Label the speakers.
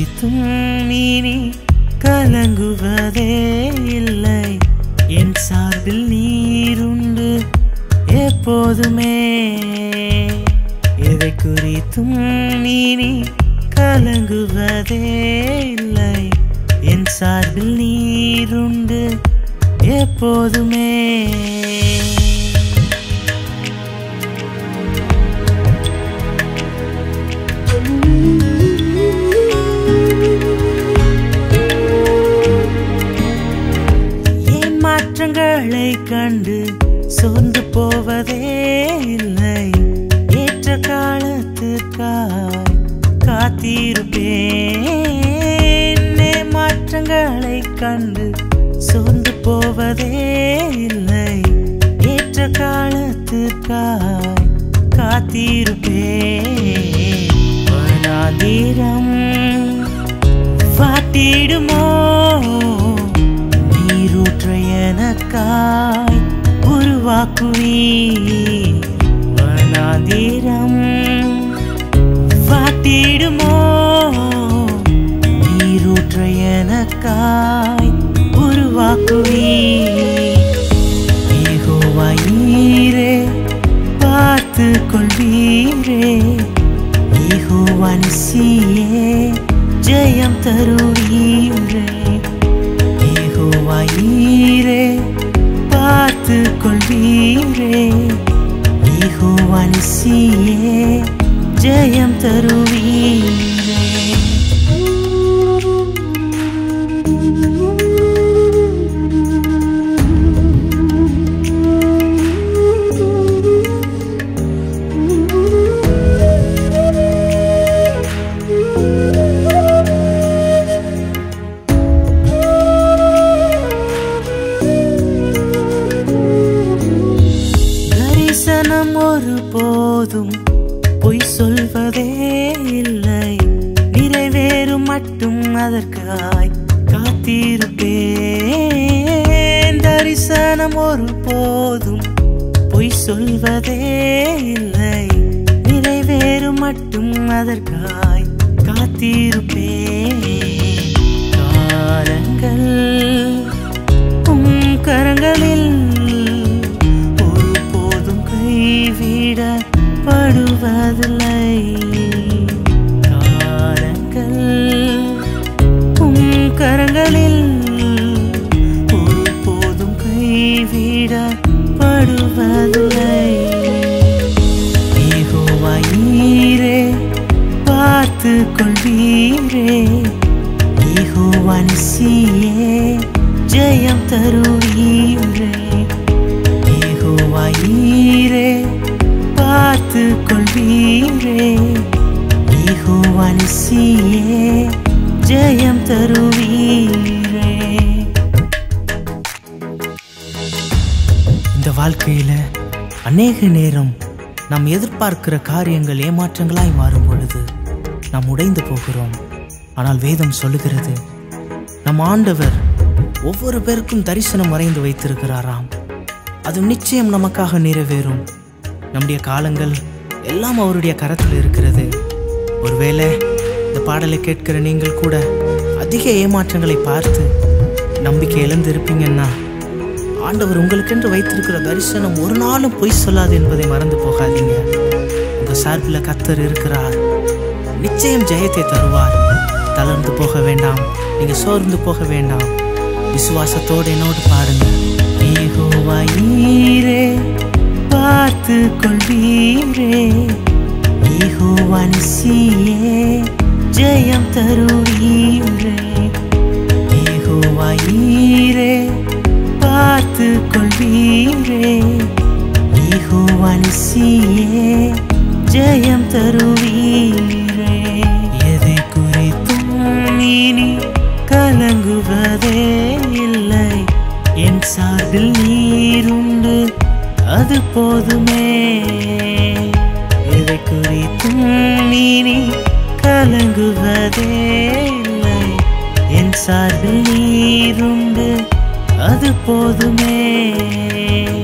Speaker 1: குறித்தும் நீ கலங்குவதே இல்லை என் சார்பில் நீருண்டு எப்போதுமே எதை குறித்தும் நீ கலங்குவதே இல்லை என் சார்பில் நீருண்டு எப்போதுமே ஏன் மாற்றங்களை கண்டு சோர்ந்து போவதே இல்லை ஏற்ற காலத்துக்காய் காத்திருப்பேன் ஏன் மாற்றங்களை கண்டு சோர்ந்து போவதே இல்லை ஏற்ற காலத்துக்காய் காத்திருப்பேன் வனாந்திரம் வாட்டிடுமோ நீரூற்ற எனக்காய் உருவாக்குவீ வனாந்திரம் வாட்டிடுமோ நீரூற்ற எனக்காய் உருவாக்குவீ ஏகோவாயீரே பார்த்து கொள்வீரே ஏகோவானிசியே ஜெயம் தருவீரே ஏகோவாயீரே பார்த்து கொள்வீரே ஏகோவானிசியே ஜெயம் தருவீரே தரிசனம் ஒரு போதும் பொய் சொல்வதே இல்லை நிறைவேறும் மட்டும் அதற்காய் காத்திருப்பேன் தரிசனம் ஒரு போதும் பொய் சொல்வதே இல்லை நிறைவேறும் மட்டும் அதற்காய் காத்திருப்பேன் காலங்கள் உம் கரங்களில் ஒருபோதும் கைவிடப்படுவதில்லை காலங்கள் உம் கரங்களில் ஒருபோதும் கைவிடப்படுவதில்லை ஏகோவாயீரே பார்த்து கொள்வீரே ஏகோவானிசியே ஜெயம் தருவீரே ஏகோவாயீரே பார்த்து கொள்வீரே ஏகோவானிசியே ஜெயம் தருவீரே இந்த வாழ்க்கையில அநேக நேரம் நாம் எதிர்பார்க்கிற காரியங்கள் ஏமாற்றங்களாய் மாறும் பொழுது நாம் உடைந்து போகிறோம் ஆனால் வேதம் சொல்லுகிறது நம் ஆண்டவர் ஒவ்வொரு பேருக்கும் தரிசனம் வரைந்து வைத்திருக்கிறாராம் அது நிச்சயம் நமக்காக நிறைவேறும் நம்முடைய காலங்கள் எல்லாம் அவருடைய கரத்தில் இருக்கிறது ஒருவேளை இந்த பாடலை கேட்கிற நீங்கள் கூட அதிக ஏமாற்றங்களை பார்த்து நம்பிக்கை இழந்து இருப்பீங்கன்னா ஆண்டவர் உங்களுக்கென்று வைத்திருக்கிற தரிசனம் ஒரு நாளும் பொய் சொல்லாது என்பதை மறந்து போகாதீங்க உங்க சார்பில் கத்தர் இருக்கிறார் நிச்சயம் ஜெயத்தை தருவார் தளர்ந்து போக வேண்டாம் நீங்க சோர்ந்து போக வேண்டாம் விசுவாசத்தோடு என்னோடு பாருங்க ஏகோவாயீரே பார்த்து கொள்வீரே ஏகோவானிசியே ஜெயம் தருவீரே ஏகோவாயீரே பார்த்து கொள்வீரே ஏகோவானிசியே ஜெயம் தருவீரே எதை குறித்தும் நீ கலங்குவதே இல்லை என் சார்பில் நீருண்டு அது போதுமே எதை குறித்தும் நீ கலங்குவதே இல்லை என் சார்பில் நீருண்டு அது போதுமே